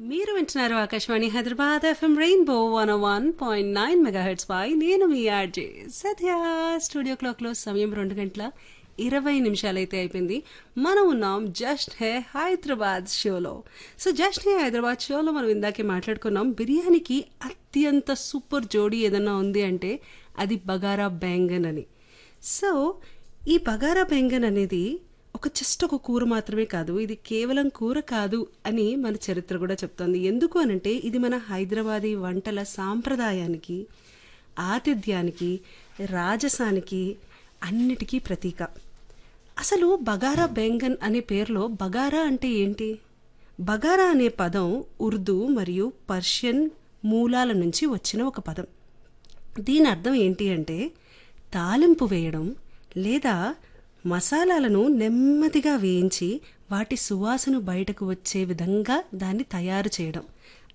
మీరు వింటున్నారు Akashvani Hyderabad FM Rainbow one one point nine megahertz పై నేను మీ ఆర్జే సత్య స్టూడియో క్లాక్ లో సమయం రెండు గంటల ఇరవై నిమిషాలైతే అయిపోయింది మనం ఉన్నాం జస్ట్ హే హైదరాబాద్ షోలో సో జస్ట్ హే హైదరాబాద్ షోలో మనం ఇందాకే మాట్లాడుకున్నాం బిర్యానీకి అత్యంత సూపర్ జోడీ ఏదన్నా ఉంది అంటే అది బగారా బెంగన్ అని సో ఈ బగారా బెంగన్ అనేది ఒక జస్ట్ ఒక కూర మాత్రమే కాదు ఇది కేవలం కూర కాదు అని మన చరిత్ర కూడా చెప్తోంది ఎందుకు అనంటే ఇది మన హైదరాబాదీ వంటల సాంప్రదాయానికి ఆతిథ్యానికి రాజసానికి అన్నిటికీ ప్రతీక అసలు బగారా బెంగన్ అనే పేరులో బగారా అంటే ఏంటి బగారా అనే పదం ఉర్దూ మరియు పర్షియన్ మూలాల నుంచి వచ్చిన ఒక పదం దీని అర్థం ఏంటి అంటే తాలింపు వేయడం లేదా మసాలాలను నెమ్మదిగా వేయించి వాటి సువాసన బయటకు వచ్చే విధంగా దాన్ని తయారు చేయడం